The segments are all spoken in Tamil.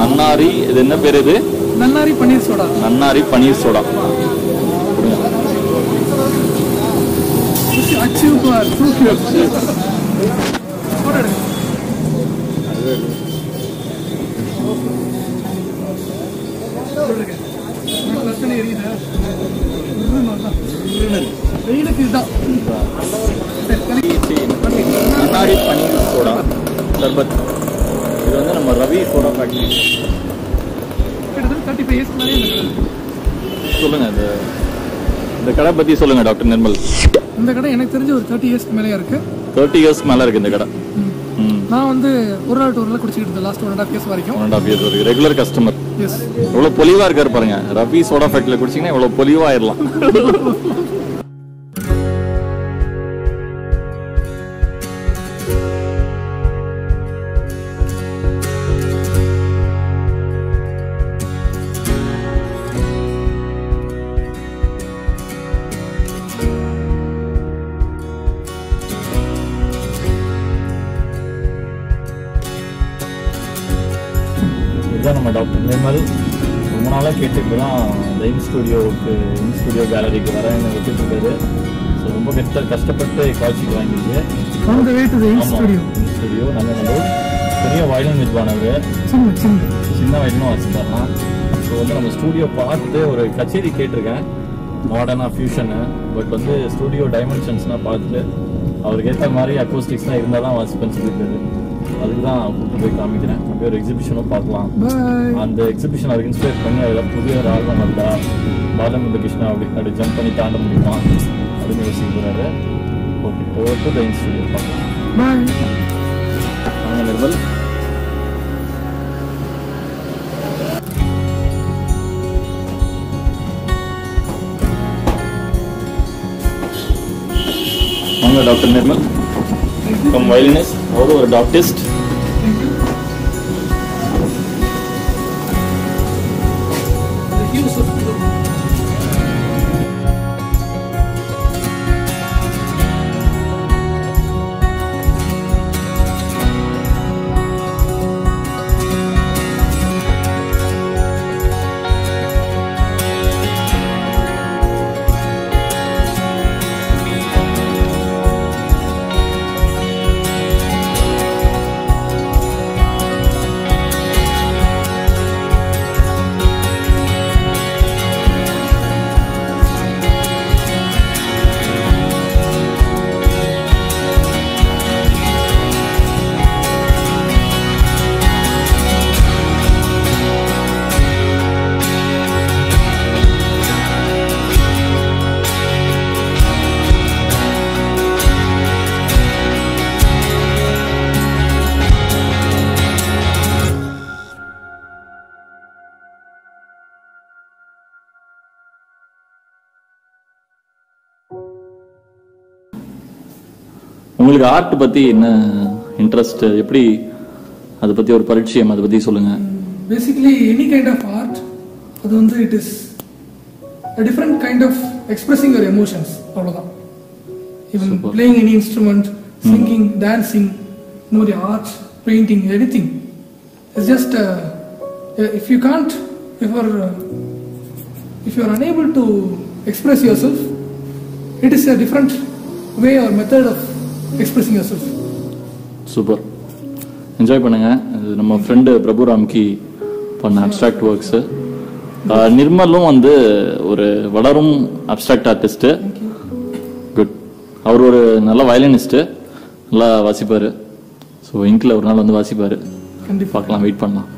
நன்னாரி இது என்ன பேர் இது நன்னாரி பன்னீர் சோடா நன்னாரி பன்னீர் சோடா அச்சீவ் ப்ரூஃப் ஃபோட்டோ எடுங்க சொல்லுங்க. உங்களுக்கு பிரச்சனை எரியுதா? வெயிலுக்கு இதுதான் சரி, கணக்கு. நன்னாரி பன்னீர் சோடா சர்பத் இது வந்து நம்ம ரவி சோடா ஃபேக்ட்ரி கிட்டத்தட்ட தேர்ட்டி ஃபைவ் இயர்ஸ் மேலே சொல்லுங்க இந்த இந்த கடை பத்தி சொல்லுங்க டாக்டர் நிர்மல் இந்த கடை எனக்கு தெரிஞ்ச ஒரு தேர்ட்டி இயர்ஸ்க்கு மேலேயே இருக்கு தேர்ட்டி இயர்ஸ்க்கு மேல இருக்கு இந்த கடை ம் நான் வந்து ஒரு நாள் டூரில் குடிச்சிக்கிட்டு இருந்தேன் last one and half years வரைக்கும் ஒன் அண்ட் ஆஃப் இயர்ஸ் வரைக்கும் ரெகுலர் கஸ்டமர் எஸ் எவ்வளோ பொலிவா இருக்காரு பாருங்க ரவி சோடா ஃபேக்டரியில் குடிச்சிங்கன்னா எவ்வளோ பொலிவா ஆயிடலாம் இதுதான் நம்ம டாக்டர் நிர்மல் ரொம்ப நாளாக கேட்டுட்டு தான் இந்த இன் ஸ்டுடியோவுக்கு இன் ஸ்டுடியோ கேலரிக்கு வரேன்னு வச்சுட்டு இருக்காரு ஸோ ரொம்ப கஷ்ட கஷ்டப்பட்டு காட்சிக்கு வாங்கிருக்கு on the way to the இன் ஆமாம் ஸ்டுடியோ இன் ஸ்டுடியோ நல்ல பெரிய வயலின் வித்வானவர் சின்ன சின்ன சின்ன வயலினும் வச்சுருந்தாருலாம் ஸோ வந்து நம்ம ஸ்டூடியோ பார்த்துட்டு ஒரு கச்சேரி கேட்டிருக்கேன் மாடர்னாக ஃபியூஷனு பட் வந்து ஸ்டூடியோ டைமென்ஷன்ஸ்லாம் பார்த்துட்டு அவருக்கு ஏற்ற மாதிரி அக்கோஸ்டிக்ஸ்லாம் இருந்தால் தான் வாசிப்பேன்னு சொல்லியிருக்காரு அதுக்கு தான் கூப்பிட்டு போய் காமிக்கிறேன் அப்படியே ஒரு எக்ஸிபிஷனும் பார்க்கலாம் பாய் அந்த எக்ஸிபிஷன் அவருக்கு இன்ஸ்பயர் பண்ணி அதில் புதிய ஒரு ஆல்பம் வந்தா பாலம் இந்த கிருஷ்ணா அப்படி அப்படி ஜம்ப் பண்ணி தாண்ட முடியுமா அப்படின்னு யோசிக்கிறாரு okay over to the institute பார்க்கலாம் பாய் வாங்க நிர்மல் வாங்க டாக்டர் நிர்மல் ஃப்ரம் வயலினிஸ்ட் அவர் ஒரு டாக்டிஸ்ட் The hues of the உங்களுக்கு ஆர்ட் பத்தி என்ன இன்ட்ரெஸ்ட் எப்படி அதை பத்தி ஒரு பரிச்சயம் அதை பத்தி சொல்லுங்க basically any kind of art அது வந்து it is a different kind of expressing your emotions அவ்வளவுதான் even Super. playing any instrument singing dancing இந்த மாதிரி art painting anything it's just uh, if you can't if you're uh, if you are unable to express yourself it is a different way or method of expressing yourself super enjoy பண்ணுங்க இது நம்ம ஃப்ரெண்டு பிரபு ராம்கி பண்ண அப்ட்ராக்ட் ஒர்க்ஸு நிர்மலும் வந்து ஒரு வளரும் அப்ட்ராக்ட் ஆர்டிஸ்ட்டு குட் அவர் ஒரு நல்ல வயலினிஸ்ட்டு நல்லா வாசிப்பார் ஸோ இங்கில் ஒரு நாள் வந்து வாசிப்பார் கண்டிப்பா பார்க்கலாம் வெயிட் பண்ணலாம்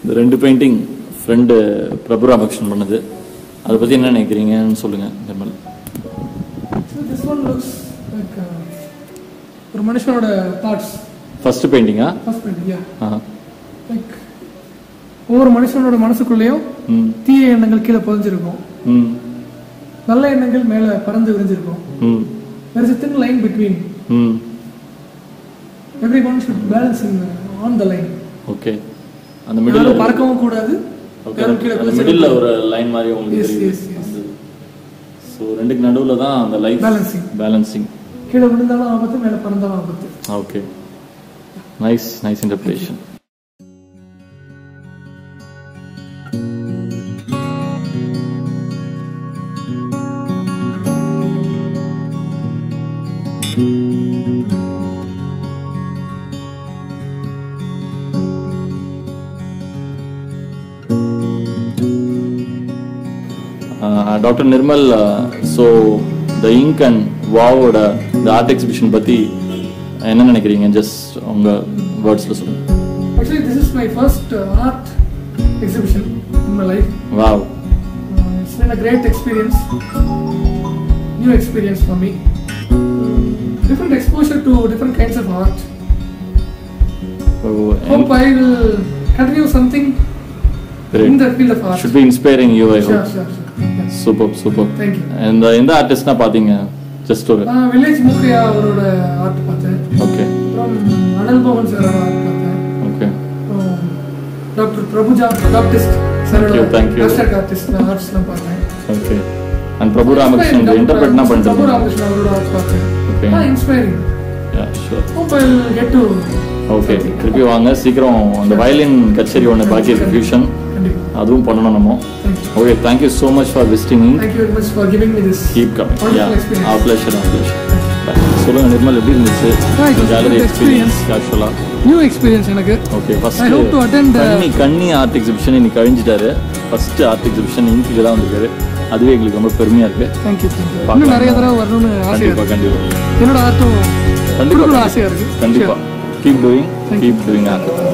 இந்த ரெண்டு பெயிண்டிங் ஃப்ரெண்டு பிரபு ராமகிருஷ்ணன் பண்ணது அதை பற்றி என்ன நினைக்கிறீங்கன்னு சொல்லுங்கள் Nirmal So this one looks like uh, ஒரு மனுஷனோட தாட்ஸ் ஃபர்ஸ்ட் பெயிண்டிங்கா first painting yeah ah like ஒவ்வொரு மனுஷனோட மனசுக்குள்ளேயும் ம் தீய எண்ணங்கள் கீழே புதைஞ்சிருக்கும் ம் நல்ல எண்ணங்கள் மேலே பறந்து விரிஞ்சிருக்கும் ம் there is a thin line between ம் everyone should balance in uh, on the line okay அந்த மிடில் யாரும் பறக்கவும் கூடாது ஓகே யாரும் கீழே அந்த குதிச்சிடவும் மிடில் கூடாது. ஒரு லைன் மாதிரி உங்களுக்கு Yes, தெரியுது yes, yes. ஸோ ரெண்டுக்கு நடுவில் தான் அந்த லைஃப் Balancing. பேலன்சிங் கீழே விழுந்தாலும் ஆபத்து மேலே பறந்தாலும் ஆபத்து okay nice nice interpretation doctor Nirmal so the ink and வாவோட இந்த ஆர்ட் எக்ஸிபிஷன் பற்றி என்ன நினைக்கிறீங்க ஜஸ்ட் உங்கள் வேர்ட்ஸில் சொல்லுங்கள் Actually, this is my first uh, art exhibition in my life. Wow Uh, it's been a great experience, new experience for me. Different exposure to different kinds of art. Hope I will continue something in the field of art. Should be inspiring you I Sure, hope sure, sure. Yes. Super super Thank you. இந்த எந்த ஆர்டிஸ்ட்னா பார்த்தீங்க ஜஸ்ட் ஒரு நான் வில்லேஜ் முக்கையா அவரோட ஆர்ட் பார்த்தேன் ஓகே அப்புறம் அனல் பவன் சாரோட ஆர்ட் பார்த்தேன் ஓகே அப்புறம் டாக்டர் பிரபுஜா ப்ரொடாக்டிஸ்ட் சாரோட you, thank you. Abstract artist ஆர்ட்ஸ்லாம் பார்த்தேன் ஓகே அண்ட் பிரபு ராமகிருஷ்ணன் இன்டர்பிரட்னா பிரபு பண்ணிட்டு ராமகிருஷ்ணன் அவரோட ஆர்ட் பார்த்தேன் okay ah inspiring yeah sure Hope I'll get to okay திருப்பி வாங்க சீக்கிரம் அந்த வயலின் கச்சேரி ஒன்று பாக்கி இருக்கு ஃபியூஷன் கண்டிப்பா. அதுவும் பண்ணணும் நம்ம Thank you. Okay thank you so much for visiting Thank you very much for giving me this keep coming yeah wonderful experience. Ah pleasure ah pleasure சொல்லுங்க நிர்மல் எப்படி இருந்துச்சு Right, gallery good experience experience. ஆக்சுவலாக New experience எனக்கு okay I first hope to attend uh, கண்ணி கண்ணி ஆர்ட் எக்ஸிபிஷன் இன்னைக்கு கழிஞ்சிட்டாரு ஃபர்ஸ்ட் ஆர்ட் எக்ஸிபிஷன் இன்றைக்கு தான் வந்திருக்காரு அதுவே எங்களுக்கு ரொம்ப பெருமையா இருக்கு Thank you, thank you. பார்க்கலாம். இன்னும் நிறைய தடவை வரணும்னு ஆசையா கண்டிப்பா இருக்கு கண்டிப்பா என்னோட ஆர்ட்டும் கண்டிப்பா கொடுக்கணும்னு ஆசையா இருக்கு கண்டிப்பா keep doing Thank keep doing art